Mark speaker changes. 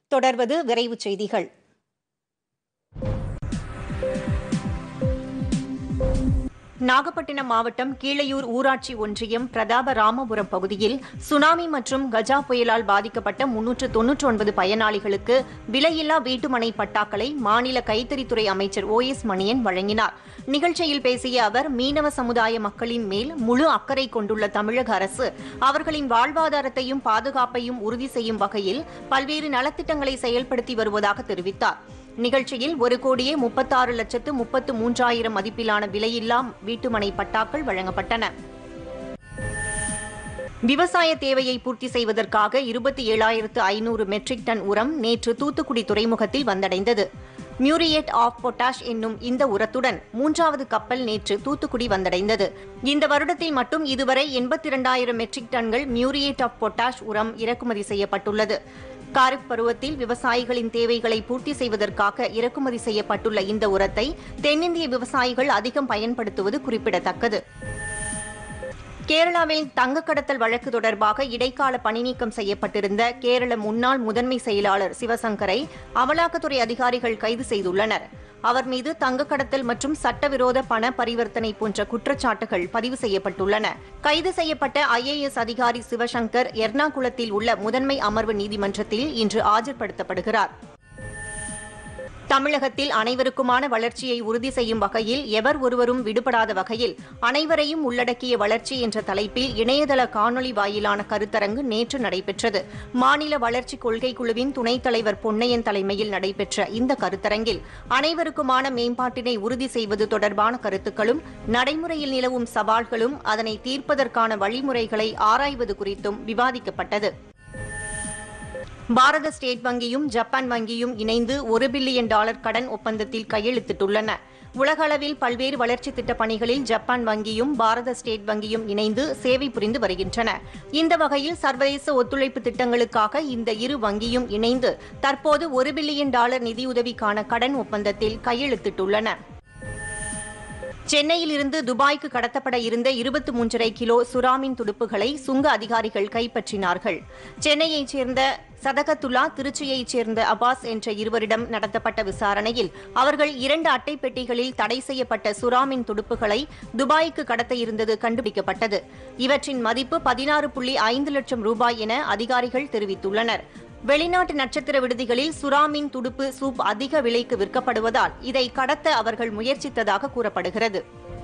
Speaker 1: தொடர்வது விரைவுச் செய்திகள் நாகப்பட்டினம் மாவட்டம் கீழையூர் ஊராட்சி ஒன்றியம் பிரதாப ராமபுரம் பகுதியில் சுனாமி மற்றும் கஜா புயலால் பாதிக்கப்பட்ட முன்னூற்று தொன்னூற்றி ஒன்பது பயனாளிகளுக்கு விலையில்லா வீட்டுமனை பட்டாக்களை மாநில கைத்தறித்துறை அமைச்சர் ஓ எஸ் மணியன் வழங்கினார் நிகழ்ச்சியில் பேசிய அவர் மீனவ சமுதாய மக்களின் மேல் முழு அக்கறை கொண்டுள்ள தமிழக அரசு அவர்களின் வாழ்வாதாரத்தையும் பாதுகாப்பையும் உறுதி செய்யும் வகையில் பல்வேறு நலத்திட்டங்களை செயல்படுத்தி வருவதாக தெரிவித்தார் நிகழ்ச்சியில் ஒரு கோடியே முப்பத்தாறு லட்சத்து முப்பத்து மூன்றாயிரம் மதிப்பிலான விலையில்லா வீட்டுமனை பட்டாக்கள் வழங்கப்பட்டன விவசாய தேவையை பூர்த்தி செய்வதற்காக இருபத்தி ஏழாயிரத்து ஐநூறு மெட்ரிக் டன் உரம் நேற்று தூத்துக்குடி துறைமுகத்தில் வந்தடைந்தது மியூரியேட் ஆஃப் பொட்டாஷ் என்னும் இந்த உரத்துடன் மூன்றாவது கப்பல் நேற்று தூத்துக்குடி வந்தடைந்தது இந்த வருடத்தில் மட்டும் இதுவரை எண்பத்தி இரண்டாயிரம் மெட்ரிக் டன்கள் மியூரியேட் ஆஃப் பொட்டாஷ் உரம் இறக்குமதி செய்யப்பட்டுள்ளது காரிஃப் பருவத்தில் விவசாயிகளின் தேவைகளை பூர்த்தி செய்வதற்காக இறக்குமதி செய்யப்பட்டுள்ள இந்த உரத்தை தென்னிந்திய விவசாயிகள் அதிகம் பயன்படுத்துவது குறிப்பிடத்தக்கது கேரளாவில் தங்கக் கடத்தல் வழக்கு தொடர்பாக இடைக்கால பணிநீக்கம் செய்யப்பட்டிருந்த கேரள முன்னாள் முதன்மை செயலாளர் சிவசங்கரை அமலாக்கத்துறை அதிகாரிகள் கைது செய்துள்ளனர் அவர் மீது தங்கக் கடத்தல் மற்றும் சட்டவிரோத பண பரிவர்த்தனை போன்ற குற்றச்சாட்டுகள் பதிவு செய்யப்பட்டுள்ளன கைது செய்யப்பட்ட ஐஏஎஸ் அதிகாரி சிவசங்கர் எர்ணாகுளத்தில் உள்ள முதன்மை அமர்வு நீதிமன்றத்தில் இன்று ஆஜர்படுத்தப்படுகிறார் தமிழகத்தில் அனைவருக்குமான வளர்ச்சியை உறுதி செய்யும் வகையில் எவர் ஒருவரும் விடுபடாத வகையில் அனைவரையும் உள்ளடக்கிய வளர்ச்சி என்ற தலைப்பில் இணையதள காணொலி வாயிலான கருத்தரங்கு நேற்று நடைபெற்றது மாநில வளர்ச்சி கொள்கை குழுவின் துணைத் தலைவர் பொன்னையன் தலைமையில் நடைபெற்ற இந்த கருத்தரங்கில் அனைவருக்குமான மேம்பாட்டினை உறுதி செய்வது தொடர்பான கருத்துக்களும் நடைமுறையில் நிலவும் சவால்களும் அதனை தீர்ப்பதற்கான வழிமுறைகளை ஆராய்வது குறித்தும் விவாதிக்கப்பட்டது பாரத ஸ்டேட் வங்கியும் ஜப்பான் வங்கியும் இணைந்து ஒரு பில்லியன் டாலர் கடன் ஒப்பந்தத்தில் கையெழுத்திட்டுள்ளன உலகளவில் பல்வேறு வளர்ச்சி திட்டப் பணிகளில் ஜப்பான் வங்கியும் பாரத ஸ்டேட் வங்கியும் இணைந்து சேவை புரிந்து வருகின்றன இந்த வகையில் சர்வதேச ஒத்துழைப்பு திட்டங்களுக்காக இந்த இரு வங்கியும் இணைந்து தற்போது ஒரு பில்லியன் டாலர் நிதியுதவிக்கான கடன் ஒப்பந்தத்தில் கையெழுத்திட்டுள்ளன சென்னையில் இருந்து துபாய்க்கு கடத்தப்பட இருந்த இருபத்தி மூன்றரை கிலோ சுறாமின் துடுப்புகளை சுங்க அதிகாரிகள் கைப்பற்றினார்கள் சென்னையைச் சேர்ந்த சதகத்துல்லா திருச்சியைச் சேர்ந்த அபாஸ் என்ற இருவரிடம் நடத்தப்பட்ட விசாரணையில் அவர்கள் இரண்டு அட்டை பெட்டிகளில் தடை செய்யப்பட்ட சுறாமின் துடுப்புகளை துபாய்க்கு கடத்த இருந்தது கண்டுபிடிக்கப்பட்டது இவற்றின் மதிப்பு பதினாறு புள்ளி ஐந்து லட்சம் ரூபாய் என அதிகாரிகள் தெரிவித்துள்ளனர் வெளிநாட்டு நட்சத்திர விடுதிகளில் சுறாமின் துடுப்பு சூப் அதிக விலைக்கு விற்கப்படுவதால் இதை கடத்த அவர்கள் முயற்சித்ததாக கூறப்படுகிறது